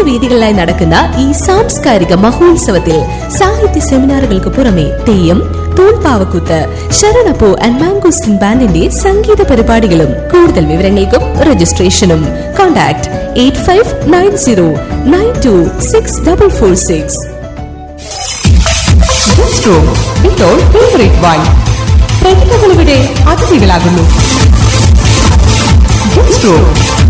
വേദികളിലായി നടക്കുന്ന ഈ സാംസ്കാരിക മഹോത്സവത്തിൽ സാഹിത്യ സെമിനാറുകൾക്ക് പുറമെ തെയ്യം തൂൺപാവക്കൂത്ത് ശരണപ്പൂ ആൻഡ് മാംഗോസ്റ്റിൻ ബാൻഡിന്റെ സംഗീത പരിപാടികളും കൂടുതൽ വിവരങ്ങൾക്കും രജിസ്ട്രേഷനും contact eight five nine zero nine two six double four six ഇപ്പോൾ ഫേവറേറ്റ് വൈൻ പ്രതിഭകളിവിടെ അതിഥികളാകുന്നു ഗസ്റ്റ് റൂം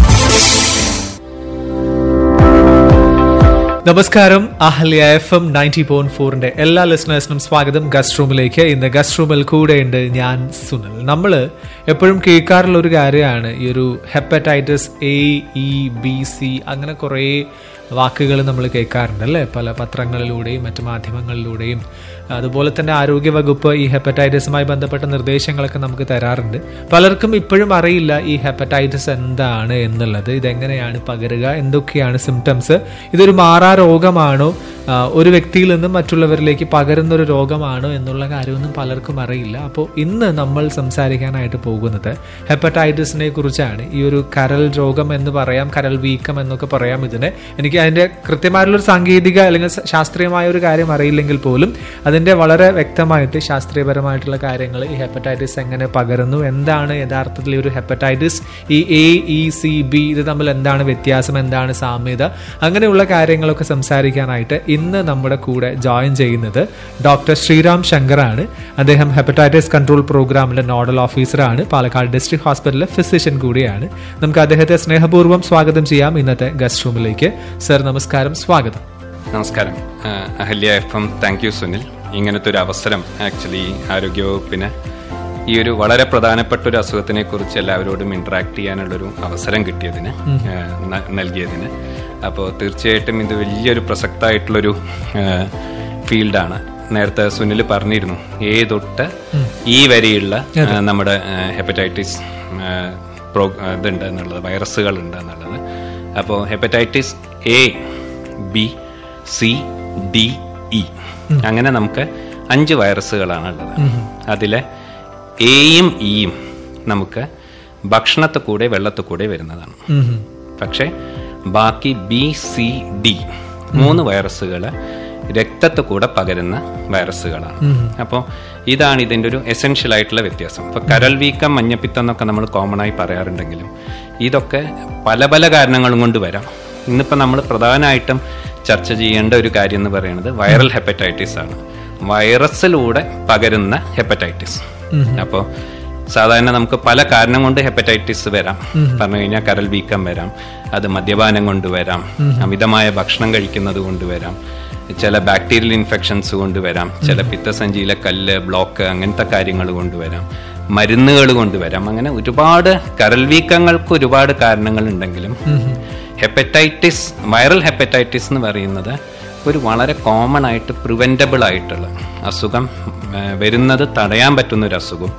നമസ്കാരം അഹല്യ എഫ് എം നയൻറ്റി പോയിന്റ് ഫോറിന്റെ എല്ലാ ലിസണേഴ്സിനും സ്വാഗതം ഗസ്റ്റ് റൂമിലേക്ക് ഇന്ന് ഗസ്റ്റ് റൂമിൽ കൂടെയുണ്ട് ഞാൻ സുനിൽ നമ്മൾ എപ്പോഴും കേൾക്കാറുള്ള ഒരു കാര്യമാണ് ഈ ഒരു hepatitis A E B C അങ്ങനെ കുറേ വാക്കുകൾ നമ്മൾ കേൾക്കാറുണ്ട് അല്ലേ പല പത്രങ്ങളിലൂടെയും മറ്റു മാധ്യമങ്ങളിലൂടെയും അതുപോലെ തന്നെ ആരോഗ്യ വകുപ്പ് ഈ ഹെപ്പറ്റൈറ്റിസുമായി ബന്ധപ്പെട്ട നിർദ്ദേശങ്ങളൊക്കെ നമുക്ക് തരാറുണ്ട് പലർക്കും ഇപ്പോഴും അറിയില്ല ഈ ഹെപ്പറ്റൈറ്റിസ് എന്താണ് എന്നുള്ളത് ഇതെങ്ങനെയാണ് പകരുക എന്തൊക്കെയാണ് സിംറ്റംസ് ഇതൊരു മാറാ രോഗമാണോ ആ, ഒരു വ്യക്തിയിൽ നിന്നും മറ്റുള്ളവരിലേക്ക് പകരുന്ന ഒരു രോഗമാണോ എന്നുള്ള കാര്യമൊന്നും പലർക്കും അറിയില്ല അപ്പോൾ ഇന്ന് നമ്മൾ സംസാരിക്കാനായിട്ട് പോകുന്നത് ഹെപ്പറ്റൈറ്റിസിനെ കുറിച്ചാണ് ഈ ഒരു കരൾ രോഗം എന്ന് പറയാം കരൾ വീക്കം എന്നൊക്കെ പറയാം ഇതിനെ എനിക്ക് അതിന്റെ കൃത്യമായിട്ടുള്ള ഒരു സാങ്കേതിക അല്ലെങ്കിൽ സ- ശാസ്ത്രീയമായ ഒരു കാര്യം അറിയില്ലെങ്കിൽ പോലും അതിന്റെ വളരെ വ്യക്തമായിട്ട് ശാസ്ത്രീയപരമായിട്ടുള്ള കാര്യങ്ങൾ ഈ ഹെപ്പറ്റൈറ്റിസ് എങ്ങനെ പകരുന്നു എന്താണ് യഥാർത്ഥത്തിൽ ഈ ഒരു ഹെപ്പറ്റൈറ്റിസ് ഈ എ ഇ സി ബി ഇത് തമ്മിൽ എന്താണ് വ്യത്യാസം എന്താണ് സാമ്യത അങ്ങനെയുള്ള കാര്യങ്ങളൊക്കെ സംസാരിക്കാനായിട്ട് ഇന്ന് നമ്മുടെ കൂടെ ജോയിൻ ചെയ്യുന്നത് ഡോക്ടർ ശ്രീറാം ശങ്കറാണ് അദ്ദേഹം ഹെപ്പറ്റൈറ്റിസ് കൺട്രോൾ പ്രോഗ്രാമിലെ നോഡൽ ഓഫീസറാണ് പാലക്കാട് ഡിസ്ട്രിക്ട് ഹോസ്പിറ്റലിലെ ഫിസിഷ്യൻ കൂടിയാണ് നമുക്ക് അദ്ദേഹത്തെ സ്നേഹപൂർവ്വം സ്വാഗതം ചെയ്യാം ഇന്നത്തെ ഗസ്റ്റ് റൂമിലേക്ക് സർ നമസ്കാരം സ്വാഗതം നമസ്കാരം ആ, Ahalya F M thank you Sunil ഇങ്ങനത്തെ ഒരു അവസരം ആക്ച്വലി ആരോഗ്യവകുപ്പിന് ഈ ഒരു വളരെ പ്രധാനപ്പെട്ട ഒരു അസുഖത്തിനെ കുറിച്ച് എല്ലാവരോടും ഇന്ററാക്ട് ചെയ്യാനുള്ളൊരു അവസരം കിട്ടിയതിന് ആ, ന- നൽകിയതിന് അപ്പോൾ തീർച്ചയായിട്ടും ഇത് വലിയൊരു പ്രസക്തമായിട്ടുള്ളൊരു ആ, ഫീൽഡാണ് നേരത്തെ സുനിൽ പറഞ്ഞിരുന്നു ഏ തൊട്ട് ഈ വരെയുള്ള ആ, നമ്മുടെ ഹെപ്പറ്റൈറ്റിസ് പ്രോ ഇതുണ്ട് എന്നുള്ളത് വൈറസുകൾ ഉണ്ട് എന്നുള്ളത് അപ്പോൾ hepatitis A B C D E അങ്ങനെ നമുക്ക് അഞ്ച് വൈറസുകളാണ് ഉള്ളത് അതിലെ എയും ഇയും നമുക്ക് ഭക്ഷണത്തിൽ കൂടെ വെള്ളത്തിൽ കൂടെ വരുന്നതാണ് പക്ഷേ ബാക്കി ബി സി ഡി മൂന്ന് വൈറസുകൾ രക്തത്തിൽ കൂടെ പകരുന്ന വൈറസുകളാണ് അപ്പോൾ ഇതാണ് ഇതിൻ്റെ ഒരു എസെൻഷ്യൽ ആയിട്ടുള്ള വ്യത്യാസം ഇപ്പൊ കരൾ വീക്കം മഞ്ഞപ്പിത്തം എന്നൊക്കെ നമ്മൾ കോമൺ ആയി പറയാറുണ്ടെങ്കിലും ഇതൊക്കെ പല പല കാരണങ്ങളും കൊണ്ട് വരാം ഇന്നിപ്പോൾ നമ്മൾ പ്രധാനമായിട്ടും ചർച്ച ചെയ്യേണ്ട ഒരു കാര്യം എന്ന് പറയുന്നത് വൈറൽ ഹെപ്പറ്റൈറ്റിസ് ആണ് വൈറസിലൂടെ പകരുന്ന ഹെപ്പറ്റൈറ്റിസ് അപ്പോൾ സാധാരണ നമുക്ക് പല കാരണം കൊണ്ട് ഹെപ്പറ്റൈറ്റിസ് വരാം പറഞ്ഞു കഴിഞ്ഞാൽ കരൾ വീക്കം വരാം അത് മദ്യപാനം കൊണ്ട് വരാം അമിതമായ ഭക്ഷണം കഴിക്കുന്നത് കൊണ്ട് വരാം ചില ബാക്ടീരിയൽ ഇൻഫെക്ഷൻസ് കൊണ്ടുവരാം ചില പിത്തസഞ്ചിയിലെ കല്ല് ബ്ലോക്ക് അങ്ങനത്തെ കാര്യങ്ങൾ കൊണ്ടുവരാം മരുന്നുകൾ കൊണ്ടുവരാം അങ്ങനെ ഒരുപാട് കരൾ വീക്കങ്ങൾക്ക് ഒരുപാട് കാരണങ്ങൾ ഉണ്ടെങ്കിലും ഹെപ്പറ്റൈറ്റിസ് വൈറൽ ഹെപ്പറ്റൈറ്റിസ് എന്ന് പറയുന്നത് ഒരു വളരെ കോമൺ ആയിട്ട് പ്രിവെന്റബിൾ ആയിട്ടുള്ള അസുഖം ആ, വരുന്നത് തടയാൻ പറ്റുന്ന ഒരു അസുഖം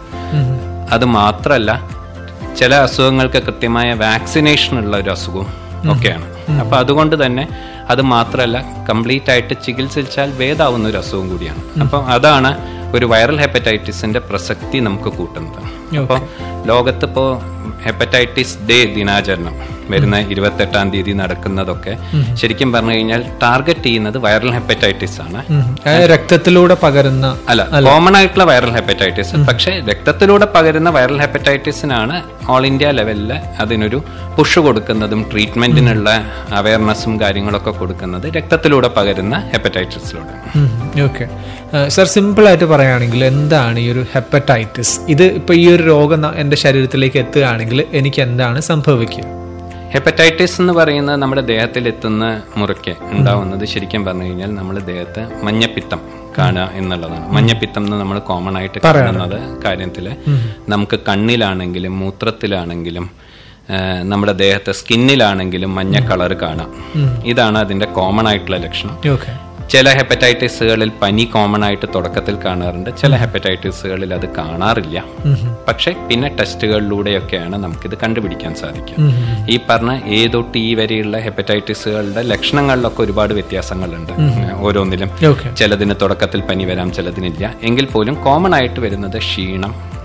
അത് മാത്രമല്ല ചില അസുഖങ്ങൾക്ക് കൃത്യമായ വാക്സിനേഷൻ ഉള്ള ഒരു അസുഖം ഒക്കെയാണ് അപ്പൊ അതുകൊണ്ട് തന്നെ അത് മാത്രമല്ല കംപ്ലീറ്റ് ആയിട്ട് ചികിത്സിച്ചാൽ ഭേദാവുന്ന ഒരു അസുഖം കൂടിയാണ് അപ്പൊ അതാണ് ഒരു വൈറൽ ഹെപ്പറ്റൈറ്റിസിന്റെ പ്രസക്തി നമുക്ക് കൂട്ടുന്നത് അപ്പോൾ ലോകത്തിപ്പോ ഹെപ്പറ്റൈറ്റിസ് ഡേ ദിനാചരണം വരുന്ന ഇരുപത്തെട്ടാം തീയതി നടക്കുന്നതൊക്കെ ശരിക്കും പറഞ്ഞു കഴിഞ്ഞാൽ ടാർഗറ്റ് ചെയ്യുന്നത് വൈറൽ ഹെപ്പറ്റൈറ്റിസ് ആണ് അതായത് രക്തത്തിലൂടെ പകരുന്ന അല്ല കോമൺ ആയിട്ടുള്ള വൈറൽ ഹെപ്പറ്റൈറ്റിസ് പക്ഷേ രക്തത്തിലൂടെ പകരുന്ന വൈറൽ ഹെപ്പറ്റൈറ്റിസിനാണ് ഓൾ ഇന്ത്യ ലെവലിൽ അതിനൊരു പുഷ് കൊടുക്കുന്നതും ട്രീറ്റ്മെന്റിനുള്ള അവയർനെസ്സും കാര്യങ്ങളൊക്കെ കൊടുക്കുന്നത് രക്തത്തിലൂടെ പകരുന്ന ഹെപ്പറ്റൈറ്റിസിലൂടെ ഓക്കെ സർ സിമ്പിൾ ആയിട്ട് പറയുകയാണെങ്കിൽ എന്താണ് ഈ ഒരു ഹെപ്പറ്റൈറ്റിസ് ഇത് ഇപ്പൊ ഈ ഒരു രോഗം ന- എന്റെ ശരീരത്തിലേക്ക് എത്തുകയാണെങ്കിൽ എനിക്ക് എന്താണ് സംഭവിക്കുക ഹെപ്പറ്റൈറ്റിസ് എന്ന് പറയുന്നത് നമ്മുടെ ദേഹത്തിൽ എത്തുന്ന മുറയ്ക്ക് ഉണ്ടാവുന്നത് ശരിക്കും പറഞ്ഞു കഴിഞ്ഞാൽ നമ്മുടെ ദേഹത്ത് മഞ്ഞപ്പിത്തം കാണുക എന്നുള്ളതാണ് മഞ്ഞപ്പിത്തം എന്ന് നമ്മൾ കോമൺ ആയിട്ട് കാണുന്നത് കാര്യത്തില് നമുക്ക് കണ്ണിലാണെങ്കിലും മൂത്രത്തിലാണെങ്കിലും ആ, നമ്മുടെ ദേഹത്തെ സ്കിന്നിലാണെങ്കിലും മഞ്ഞ കളർ കാണാം ഇതാണ് അതിന്റെ കോമൺ ആയിട്ടുള്ള ലക്ഷണം ഓക്കെ ചില ഹെപ്പറ്റൈറ്റിസുകളിൽ പനി കോമൺ ആയിട്ട് തുടക്കത്തിൽ കാണാറുണ്ട് ചില ഹെപ്പറ്റൈറ്റിസുകളിൽ അത് കാണാറില്ല പക്ഷെ പിന്നെ ടെസ്റ്റുകളിലൂടെയൊക്കെയാണ് നമുക്കിത് കണ്ടുപിടിക്കാൻ സാധിക്കുക ഈ പറഞ്ഞ ഏ തൊട്ട് ഈ വരെയുള്ള ഹെപ്പറ്റൈറ്റിസുകളുടെ ലക്ഷണങ്ങളിലൊക്കെ ഒരുപാട് വ്യത്യാസങ്ങളുണ്ട് ഓരോന്നിലും ഓക്കെ ചിലതിന് തുടക്കത്തിൽ പനി വരാം ചിലതിനില്ല എങ്കിൽ പോലും കോമൺ ആയിട്ട് വരുന്നത് ക്ഷീണം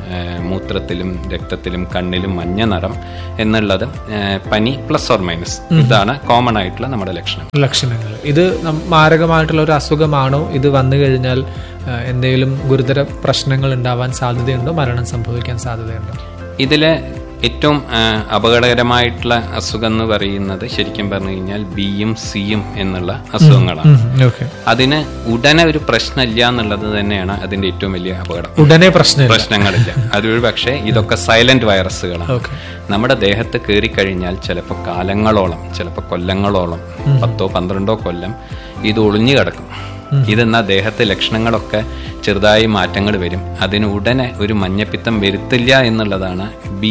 ഏഹ് മൂത്രത്തിലും രക്തത്തിലും കണ്ണിലും മഞ്ഞ നിറം എന്നുള്ളത് ഏഹ് പനി പ്ലസ് ഓർ മൈനസ് ഇതാണ് കോമൺ ആയിട്ടുള്ള നമ്മുടെ ലക്ഷണം ലക്ഷണങ്ങൾ ഇത് നം- മാരകമായിട്ടുള്ള ഒരു അസുഖമാണോ ഇത് വന്നു കഴിഞ്ഞാൽ ആ, എന്തെങ്കിലും ഗുരുതര പ്രശ്നങ്ങൾ ഉണ്ടാവാൻ സാധ്യതയുണ്ടോ മരണം സംഭവിക്കാൻ സാധ്യതയുണ്ടോ ഇതിലെ ഏറ്റവും ആ, അപകടകരമായിട്ടുള്ള അസുഖം എന്ന് പറയുന്നത് ശരിക്കും പറഞ്ഞു കഴിഞ്ഞാൽ ബിയും സിയും എന്നുള്ള അസുഖങ്ങളാണ് ഓക്കെ അതിന് ഉടനെ ഒരു പ്രശ്നമില്ല എന്നുള്ളത് തന്നെയാണ് അതിന്റെ ഏറ്റവും വലിയ അപകടം ഉടനെ പ്രശ്നമില്ല പ്രശ്നങ്ങളില്ല അതൊരു പക്ഷേ ഇതൊക്കെ സൈലന്റ് വൈറസുകളാണ് ഓക്കെ നമ്മുടെ ദേഹത്ത് കയറി കഴിഞ്ഞാൽ ചിലപ്പോൾ കാലങ്ങളോളം ചിലപ്പോൾ കൊല്ലങ്ങളോളം പത്തോ പന്ത്രണ്ടോ കൊല്ലം ഇത് ഒളിഞ്ഞു കിടക്കും ഇതെന്നാ ദേഹത്തെ ലക്ഷണങ്ങളൊക്കെ ചെറുതായി മാറ്റങ്ങൾ വരും അതിന് ഉടനെ ഒരു മഞ്ഞപ്പിത്തം വരുത്തില്ല എന്നുള്ളതാണ് ബി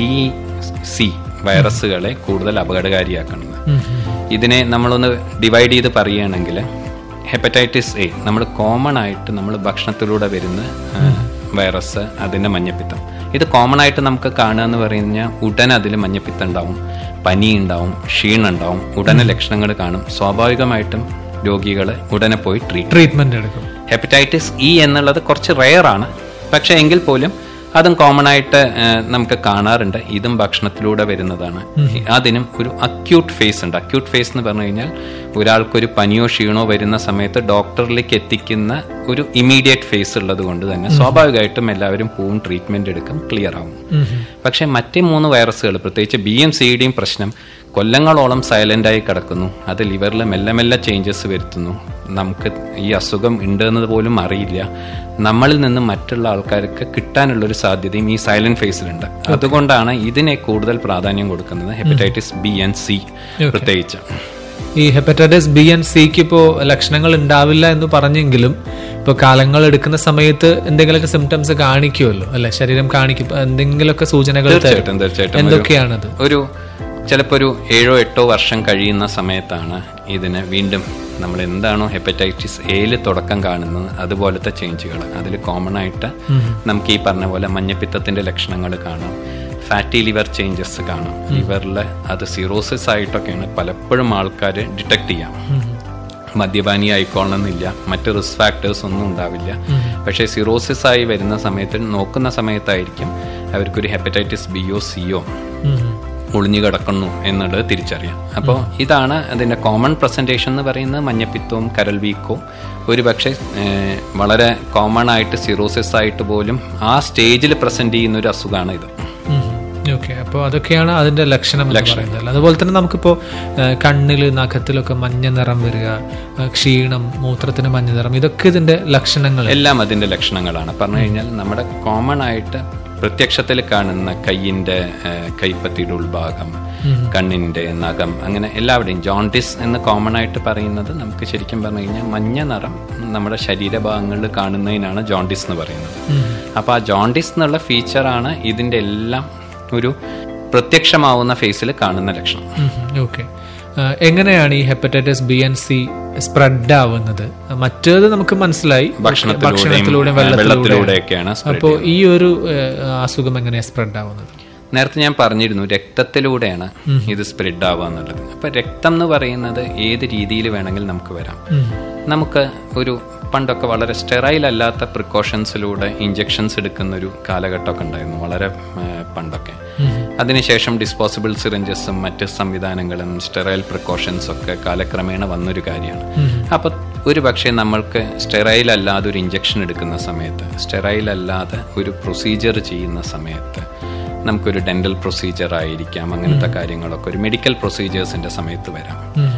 സി വൈറസുകളെ കൂടുതൽ അപകടകാരിയാക്കുന്നത് ഇതിനെ നമ്മളൊന്ന് ഡിവൈഡ് ചെയ്ത് പറയുകയാണെങ്കിൽ ഹെപ്പറ്റൈറ്റിസ് എ നമ്മൾ കോമൺ ആയിട്ട് നമ്മൾ ഭക്ഷണത്തിലൂടെ വരുന്ന ആ, വൈറസ് അതിന്റെ മഞ്ഞപ്പിത്തം ഇത് കോമൺ ആയിട്ട് നമുക്ക് കാണുക എന്ന് പറഞ്ഞു കഴിഞ്ഞാൽ ഉടനെ അതിൽ മഞ്ഞപ്പിത്തം ഉണ്ടാവും പനി ഉണ്ടാവും ക്ഷീണം ഉണ്ടാവും ഉടനെ ലക്ഷണങ്ങൾ കാണും സ്വാഭാവികമായിട്ടും രോഗികൾ ഉടനെ പോയി ട്രീറ്റ് ട്രീറ്റ്മെന്റ് എടുക്കും ഹെപ്പറ്റൈറ്റിസ് ഇ എന്നുള്ളത് കുറച്ച് റെയർ ആണ് പക്ഷെ എങ്കിൽ പോലും അതും കോമൺ ആയിട്ട് ആ, നമുക്ക് കാണാറുണ്ട് ഇതും ഭക്ഷണത്തിലൂടെ വരുന്നതാണ് അതിനും ഒരു അക്യൂട്ട് ഫേസ് ഉണ്ട് അക്യൂട്ട് ഫേസ് എന്ന് പറഞ്ഞു കഴിഞ്ഞാൽ ഒരാൾക്കൊരു പനിയോ ക്ഷീണോ വരുന്ന സമയത്ത് ഡോക്ടറിലേക്ക് എത്തിക്കുന്ന ഒരു ഇമീഡിയറ്റ് ഫേസ് ഉള്ളത് കൊണ്ട് തന്നെ സ്വാഭാവികമായിട്ടും എല്ലാവരും പോവും ട്രീറ്റ്മെന്റ് എടുക്കും ക്ലിയർ ആവും പക്ഷെ മറ്റേ മൂന്ന് വൈറസുകൾ പ്രത്യേകിച്ച് ബി എം സി ഡിയും പ്രശ്നം കൊല്ലങ്ങളോളം സൈലന്റായി കിടക്കുന്നു അത് ലിവറിൽ മെല്ലെ മെല്ലെ ചേഞ്ചസ് വരുത്തുന്നു നമുക്ക് ഈ അസുഖം ഉണ്ട് എന്നത് പോലും അറിയില്ല നമ്മളിൽ നിന്ന് മറ്റുള്ള ആൾക്കാർക്ക് കിട്ടാനുള്ള ഒരു സാധ്യതയും ഈ സൈലന്റ് ഫേസിലുണ്ട് അതുകൊണ്ടാണ് ഇതിനെ കൂടുതൽ പ്രാധാന്യം കൊടുക്കുന്നത് ഹെപ്പറ്റൈറ്റിസ് ബി ആൻഡ് സി പ്രത്യേകിച്ച് ഈ ഹെപ്പറ്റൈറ്റിസ് ബി ആൻഡ് സിക്ക് ഇപ്പോ ലക്ഷണങ്ങൾ ഉണ്ടാവില്ല എന്ന് പറഞ്ഞെങ്കിലും ഇപ്പൊ കാലങ്ങൾ എടുക്കുന്ന സമയത്ത് എന്തെങ്കിലുമൊക്കെ സിംറ്റംസ് കാണിക്കുമല്ലോ അല്ലെ ശരീരം കാണിക്കും എന്തെങ്കിലുമൊക്കെ സൂചനകൾ തരും. തീർച്ചയായിട്ടും തീർച്ചയായിട്ടും ഒരു- എന്തൊക്കെയാണത് ഒരു ചിലപ്പോൾ ഒരു ഏഴോ എട്ടോ വർഷം കഴിയുന്ന സമയത്താണ് ഇതിന് വീണ്ടും നമ്മൾ എന്താണോ ഹെപ്പറ്റൈറ്റിസ് എയിൽ തുടക്കം കാണുന്നത് അതുപോലത്തെ ചേഞ്ചുകൾ അതിൽ കോമൺ ആയിട്ട് നമുക്ക് ഈ പറഞ്ഞ പോലെ മഞ്ഞപ്പിത്തത്തിന്റെ ലക്ഷണങ്ങൾ കാണാം ഫാറ്റി ലിവർ ചേഞ്ചസ് കാണാം ലിവറിൽ അത് സിറോസിസ് ആയിട്ടൊക്കെയാണ് പലപ്പോഴും ആൾക്കാർ ഡിറ്റക്ട് ചെയ്യാം മദ്യപാനി ആയിക്കോളണമെന്നില്ല മറ്റ് റിസ്ക് ഫാക്ടേഴ്സ് ഒന്നും ഉണ്ടാവില്ല പക്ഷേ സിറോസിസ് ആയി വരുന്ന സമയത്ത് നോക്കുന്ന സമയത്തായിരിക്കും അവർക്കൊരു ഹെപ്പറ്റൈറ്റിസ് ബിയോ സിയോ ഒളിഞ്ഞു കിടക്കുന്നു എന്നുള്ളത് തിരിച്ചറിയാം അപ്പോൾ ഇതാണ് അതിന്റെ കോമൺ പ്രസന്റേഷൻ എന്ന് പറയുന്നത് മഞ്ഞപ്പിത്തവും കരൾ വീക്കവും ഒരു പക്ഷേ വളരെ കോമൺ ആയിട്ട് സിറോസിസ് ആയിട്ട് പോലും ആ സ്റ്റേജിൽ പ്രസന്റ് ചെയ്യുന്ന ഒരു അസുഖമാണ് ഇത് ഓക്കെ അപ്പോൾ അതൊക്കെയാണ് അതിന്റെ ലക്ഷണം എന്ന് പറയുന്നത് അല്ലേ? അതുപോലെ തന്നെ നമുക്കിപ്പോ ഏഹ്, കണ്ണില് നഖത്തിലൊക്കെ മഞ്ഞ നിറം വരിക ഏഹ്, ക്ഷീണം മൂത്രത്തിന് മഞ്ഞ നിറം ഇതൊക്കെ ഇതിന്റെ ലക്ഷണങ്ങൾ എല്ലാം അതിന്റെ ലക്ഷണങ്ങളാണ് പറഞ്ഞു കഴിഞ്ഞാൽ നമ്മുടെ കോമൺ ആയിട്ട് പ്രത്യക്ഷത്തിൽ കാണുന്ന കയ്യിന്റെ ഏഹ്, കൈപ്പത്തിയുടെ ഉൾഭാഗം കണ്ണിന്റെ നഖം അങ്ങനെ എല്ലാവരുടെയും ജോണ്ടിസ് എന്ന് കോമൺ ആയിട്ട് പറയുന്നത് നമുക്ക് ശരിക്കും പറഞ്ഞു കഴിഞ്ഞാൽ മഞ്ഞ നിറം നമ്മുടെ ശരീരഭാഗങ്ങളിൽ കാണുന്നതിനാണ് ജോണ്ടിസ് എന്ന് പറയുന്നത് അപ്പൊ ആ ജോണ്ടിസ് എന്നുള്ള ഫീച്ചറാണ് ഇതിന്റെ എല്ലാം ഒരു പ്രത്യക്ഷമാവുന്ന ഫേസിൽ കാണുന്ന ലക്ഷണം ഓക്കെ എങ്ങനെയാണ് ഈ hepatitis B and C spread ആവുന്നത് മറ്റേത് നമുക്ക് മനസ്സിലായി ഭക്ഷണത്തിലൂടെയും, ഭക്ഷണത്തിലൂടെയും വെള്ളത്തിലൂടെയൊക്കെയാണ് spread അപ്പോൾ ഈ ഒരു ഏഹ്, അസുഖം എങ്ങനെയാണ് സ്പ്രെഡ് ആവുന്നത് നേരത്തെ ഞാൻ പറഞ്ഞിരുന്നു രക്തത്തിലൂടെയാണ് ഇത് സ്പ്രെഡ് ആവുക എന്നുള്ളത് അപ്പൊ രക്തം എന്ന് പറയുന്നത് ഏത് രീതിയിൽ വേണമെങ്കിൽ നമുക്ക് വരാം നമുക്ക് ഒരു പണ്ടൊക്കെ വളരെ സ്റ്റെറൈൽ അല്ലാത്ത പ്രിക്കോഷൻസിലൂടെ ഇഞ്ചെക്ഷൻസ് എടുക്കുന്ന ഒരു കാലഘട്ടമൊക്കെ ഉണ്ടായിരുന്നു വളരെ ആ, പണ്ടൊക്കെ അതിനുശേഷം ഡിസ്പോസിബിൾ സിറിഞ്ചസും മറ്റ് സംവിധാനങ്ങളും സ്റ്റെറൈൽ പ്രിക്കോഷൻസ് ഒക്കെ കാലക്രമേണ വന്നൊരു കാര്യമാണ് അപ്പൊ ഒരു പക്ഷേ നമ്മൾക്ക് സ്റ്റെറൈൽ അല്ലാതെ ഒരു ഇഞ്ചെക്ഷൻ എടുക്കുന്ന സമയത്ത് സ്റ്റെറൈൽ അല്ലാതെ ഒരു പ്രൊസീജിയർ ചെയ്യുന്ന സമയത്ത് നമുക്കൊരു ഡെന്റൽ പ്രൊസീജിയർ ആയിരിക്കാം അങ്ങനത്തെ കാര്യങ്ങളൊക്കെ ഒരു മെഡിക്കൽ പ്രൊസീജിയേഴ്സിന്റെ സമയത്ത് വരാം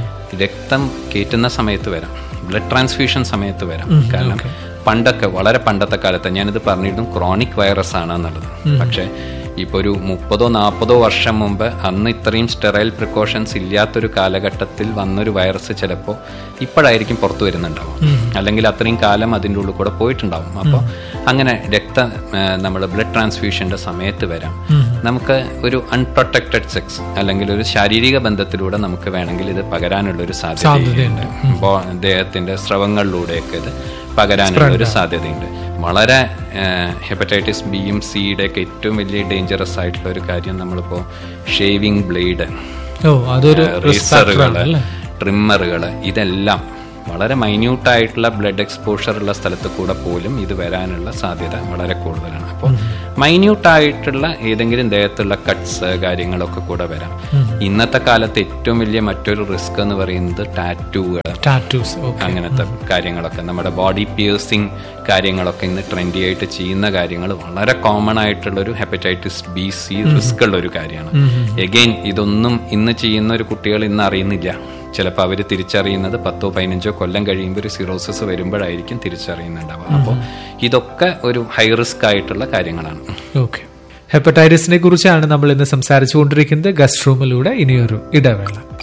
രക്തം കയറ്റുന്ന സമയത്ത് വരാം ബ്ലഡ് ട്രാൻസ്ഫ്യൂഷൻ സമയത്ത് വരാം കാരണം പണ്ടൊക്കെ വളരെ പണ്ടത്തെ കാലത്ത് ഞാനിത് പറഞ്ഞിരുന്നു ക്രോണിക് വൈറസ് ആണ് എന്നുള്ളത് പക്ഷെ ഇപ്പൊ ഒരു മുപ്പതോ നാൽപ്പതോ വർഷം മുമ്പ് അന്ന് ഇത്രയും സ്റ്റെറൈൽ പ്രിക്കോഷൻസ് ഇല്ലാത്തൊരു കാലഘട്ടത്തിൽ വന്നൊരു വൈറസ് ചിലപ്പോൾ ഇപ്പോഴായിരിക്കും പുറത്തു വരുന്നുണ്ടാവും അല്ലെങ്കിൽ അത്രയും കാലം അതിൻ്റെ ഉള്ളിൽ കൂടെ പോയിട്ടുണ്ടാവും അപ്പോൾ അങ്ങനെ രക്ത നമ്മൾ ബ്ലഡ് ട്രാൻസ്ഫ്യൂഷന്റെ സമയത്ത് വരാം നമുക്ക് ഒരു അൺപ്രൊട്ടക്റ്റഡ് സെക്സ് അല്ലെങ്കിൽ ഒരു ശാരീരിക ബന്ധത്തിലൂടെ നമുക്ക് വേണമെങ്കിൽ ഇത് പകരാനുള്ള ഒരു സാധ്യതയുണ്ട് അപ്പോൾ ദേഹത്തിന്റെ സ്രവങ്ങളിലൂടെയൊക്കെ ഇത് പകരാനുള്ള ഒരു സാധ്യതയുണ്ട് വളരെ ഹെപ്പറ്റൈറ്റിസ് ബിയും സിയുടെ ഒക്കെ ഏറ്റവും വലിയ ഡേഞ്ചറസ് ആയിട്ടുള്ള ഒരു കാര്യം നമ്മളിപ്പോ ഷേവിംഗ് ബ്ലേഡ് ഓ അതൊരു റിസ്ക് ഫാക്ടറാണ് റേസറുകള് അല്ലേ ട്രിമ്മറുകള് ഇതെല്ലാം വളരെ മൈന്യൂട്ട് ആയിട്ടുള്ള ബ്ലഡ് എക്സ്പോഷർ ഉള്ള സ്ഥലത്ത് കൂടെ പോലും ഇത് വരാനുള്ള സാധ്യത വളരെ കൂടുതലാണ് അപ്പോൾ മൈന്യൂട്ട് ആയിട്ടുള്ള ഏതെങ്കിലും ദേഹത്തുള്ള കട്ട്സ് കാര്യങ്ങളൊക്കെ കൂടെ വരാം ഇന്നത്തെ കാലത്ത് ഏറ്റവും വലിയ മറ്റൊരു റിസ്ക് എന്ന് പറയുന്നത് ടാറ്റൂകൾ ടാറ്റൂസ് ഓക്കെ അങ്ങനത്തെ കാര്യങ്ങളൊക്കെ നമ്മുടെ ബോഡി പിയേഴ്സിങ് കാര്യങ്ങളൊക്കെ ഇന്ന് ട്രെൻഡി ആയിട്ട് ചെയ്യുന്ന കാര്യങ്ങൾ വളരെ കോമൺ ആയിട്ടുള്ള ഒരു ഹെപ്പറ്റൈറ്റിസ് ബി സി റിസ്ക് ഉള്ള ഒരു കാര്യമാണ് എഗെയിൻ ഇതൊന്നും ഇന്ന് ചെയ്യുന്ന ഒരു കുട്ടികൾ ഇന്ന് അറിയുന്നില്ല ചിലപ്പോൾ അവർ തിരിച്ചറിയുന്നത് പത്തോ പതിനഞ്ചോ കൊല്ലം കഴിയുമ്പോൾ ഒരു സിറോസിസ് വരുമ്പോഴായിരിക്കും തിരിച്ചറിയുന്നുണ്ടാവുക അപ്പോൾ ഇതൊക്കെ ഒരു ഹൈ റിസ്ക് ആയിട്ടുള്ള കാര്യങ്ങളാണ് ഓക്കെ ഹെപ്പറ്റൈറ്റിസിനെ കുറിച്ചാണ് നമ്മൾ ഇന്ന് സംസാരിച്ചുകൊണ്ടിരിക്കുന്നത് ഗസ്റ്റ് റൂമിലൂടെ ഇനിയൊരു ഇടവേള